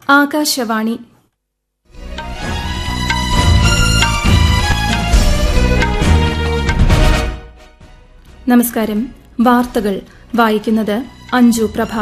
ആകാശവാണി നമസ്കാരം വാർത്തകൾ വായിക്കുന്നത് അഞ്ജു പ്രഭ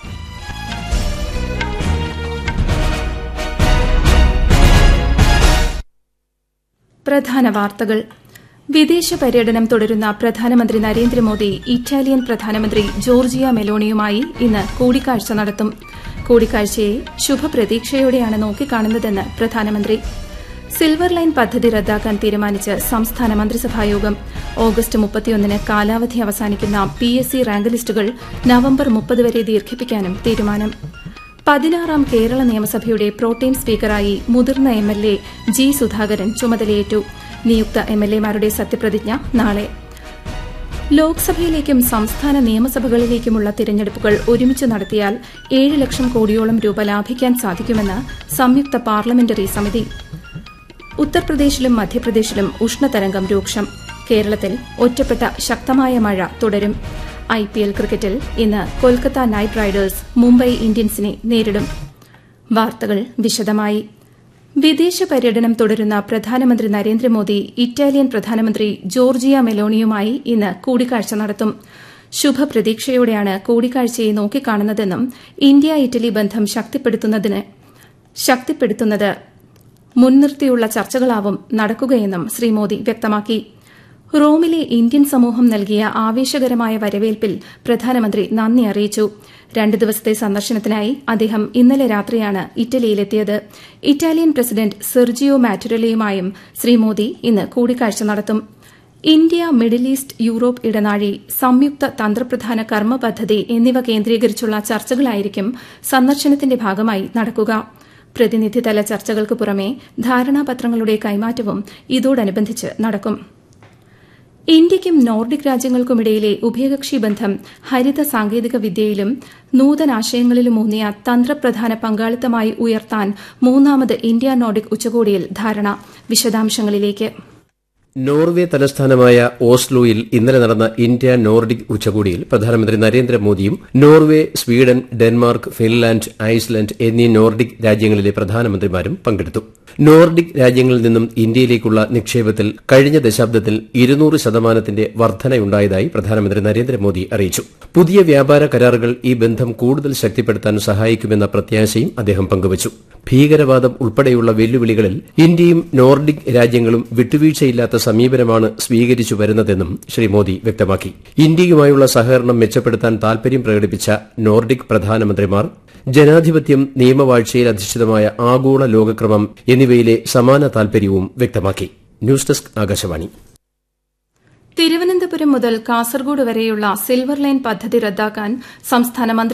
പ്രധാന വാർത്തകൾ വിദേശ പര്യടനം തുടരുന്ന പ്രധാനമന്ത്രി നരേന്ദ്രമോദി ഇറ്റാലിയൻ പ്രധാനമന്ത്രി ജോർജിയ മെലോണിയുമായി ഇന്ന് കൂടിക്കാഴ്ച നടത്തും കൂടിക്കാഴ്ചയെ ശുഭപ്രതീക്ഷയോടെയാണ് നോക്കിക്കാണുന്നതെന്ന് പ്രധാനമന്ത്രി സിൽവർ ലൈൻ പദ്ധതി റദ്ദാക്കാൻ തീരുമാനിച്ച് സംസ്ഥാന മന്ത്രിസഭായോഗം ഓഗസ്റ്റ് മുപ്പത്തിയൊന്നിന് കാലാവധി അവസാനിക്കുന്ന പി എസ് സി റാങ്ക് ലിസ്റ്റുകൾ നവംബർ മുപ്പത് വരെ ദീർഘിപ്പിക്കാനും തീരുമാനം പതിനാറാം കേരള നിയമസഭയുടെ പ്രോട്ടേം സ്പീക്കറായി മുതിർന്ന M L A G Sudhakaran ചുമതലയേറ്റു നിയുക്ത എം എൽ എമാരുടെ സത്യപ്രതിജ്ഞ നാളെ ലോക്സഭയിലേക്കും സംസ്ഥാന നിയമസഭകളിലേക്കുമുള്ള തിരഞ്ഞെടുപ്പുകൾ ഒരുമിച്ച് നടത്തിയാൽ ഏഴ് ലക്ഷം കോടിയോളം രൂപ ലാഭിക്കാൻ സാധിക്കുമെന്ന് സംയുക്ത പാർലമെന്ററി സമിതി ഉത്തർപ്രദേശിലും മധ്യപ്രദേശിലും ഉഷ്ണതരംഗം രൂക്ഷം കേരളത്തിൽ ഒറ്റപ്പെട്ട ശക്തമായ മഴ തുടരും ഐ പി എൽ ക്രിക്കറ്റിൽ ഇന്ന് കൊൽക്കത്ത നൈറ്റ് റൈഡേഴ്സ് മുംബൈ ഇന്ത്യൻസിനെ നേരിടും വാർത്തകൾ വിശദമായി വിദേശ പര്യടനം തുടരുന്ന പ്രധാനമന്ത്രി നരേന്ദ്രമോദി ഇറ്റാലിയൻ പ്രധാനമന്ത്രി ജോർജിയ മെലോണിയുമായി ഇന്ന് കൂടിക്കാഴ്ച നടത്തും ശുഭപ്രതീക്ഷയോടെയാണ് കൂടിക്കാഴ്ചയെ നോക്കിക്കാണുന്നതെന്നും ഇന്ത്യ ഇറ്റലി ബന്ധം ശക്തിപ്പെടുത്തുന്നത് മുൻനിർത്തിയുള്ള ചർച്ചകളാവും നടക്കുകയെന്നും ശ്രീ മോദി വ്യക്തമാക്കി റോമിലെ ഇന്ത്യൻ സമൂഹം നൽകിയ ആവേശകരമായ വരവേൽപ്പിൽ പ്രധാനമന്ത്രി നന്ദി അറിയിച്ചു രണ്ട് ദിവസത്തെ സന്ദർശനത്തിനായി അദ്ദേഹം ഇന്നലെ രാത്രിയാണ് ഇറ്റലിയിലെത്തിയത് ഇറ്റാലിയൻ പ്രസിഡന്റ് സെർജിയോ മാറ്റുരലയുമായും ശ്രീ മോദി ഇന്ന് കൂടിക്കാഴ്ച നടത്തും ഇന്ത്യ മിഡിൽ ഈസ്റ്റ് യൂറോപ്പ് ഇടനാഴി സംയുക്ത തന്ത്രപ്രധാന കർമ്മ പദ്ധതി എന്നിവ കേന്ദ്രീകരിച്ചുള്ള ചർച്ചകളായിരിക്കും സന്ദർശനത്തിന്റെ ഭാഗമായി നടക്കുക പ്രതിനിധിതല ചർച്ചകൾക്ക് പുറമെ ധാരണാപത്രങ്ങളുടെ കൈമാറ്റവും ഇതോടനുബന്ധിച്ച് നടക്കും ഇന്ത്യയ്ക്കും നോർഡിക് രാജ്യങ്ങൾക്കുമിടയിലെ ഉഭയകക്ഷി ബന്ധം ഹരിത സാങ്കേതിക വിദ്യയിലും നൂതനാശയങ്ങളിലുമൂന്നിയ തന്ത്രപ്രധാന പങ്കാളിത്തമായി ഉയർത്താൻ മൂന്നാമത് ഇന്ത്യ നോർഡിക് ഉച്ചകോടിയിൽ ധാരണ വിശദാംശങ്ങളിലേക്ക് നോർവെ തലസ്ഥാനമായ ഓസ്ലോയിൽ ഇന്നലെ നടന്ന ഇന്ത്യ നോർഡിക് ഉച്ചകോടിയിൽ പ്രധാനമന്ത്രി നരേന്ദ്രമോദിയും Norway Sweden Denmark Finland Iceland എന്നീ നോർഡിക് രാജ്യങ്ങളിലെ പ്രധാനമന്ത്രിമാരും പങ്കെടുത്തു നോർഡിക് രാജ്യങ്ങളിൽ നിന്നും ഇന്ത്യയിലേക്കുള്ള നിക്ഷേപത്തിൽ കഴിഞ്ഞ ദശാബ്ദത്തിൽ ഇരുന്നൂറ് ശതമാനത്തിന്റെ വർധനയുണ്ടായതായി പ്രധാനമന്ത്രി നരേന്ദ്രമോദി അറിയിച്ചു പുതിയ വ്യാപാര കരാറുകൾ ഈ ബന്ധം കൂടുതൽ ശക്തിപ്പെടുത്താൻ സഹായിക്കുമെന്ന പ്രത്യാശയും അദ്ദേഹം പങ്കുവച്ചു ഭീകരവാദം ഉൾപ്പെടെയുള്ള വെല്ലുവിളികളിൽ ഇന്ത്യയും നോർഡിക് രാജ്യങ്ങളും വിട്ടുവീഴ്ചയില്ലാത്ത സമീപനമാണ് സ്വീകരിച്ചു വരുന്നതെന്നും ശ്രീ മോദി വ്യക്തമാക്കി ഇന്ത്യയുമായുള്ള സഹകരണം മെച്ചപ്പെടുത്താൻ താൽപര്യം പ്രകടിപ്പിച്ച നോർഡിക് പ്രധാനമന്ത്രിമാർ ജനാധിപത്യം നിയമവാഴ്ചയിൽ അധിഷ്ഠിതമായ ആഗോള ലോകക്രമം എന്നിവയിലെ സമാന താൽപര്യവും വ്യക്തമാക്കി ന്യൂസ് ഡെസ്ക് ആകാശവാണി തിരുവനന്തപുരം മുതൽ കാസർഗോഡ് വരെയുള്ള സിൽവർ ലൈൻ പദ്ധതി റദ്ദാക്കാൻ സംസ്ഥാന മന്ത്രി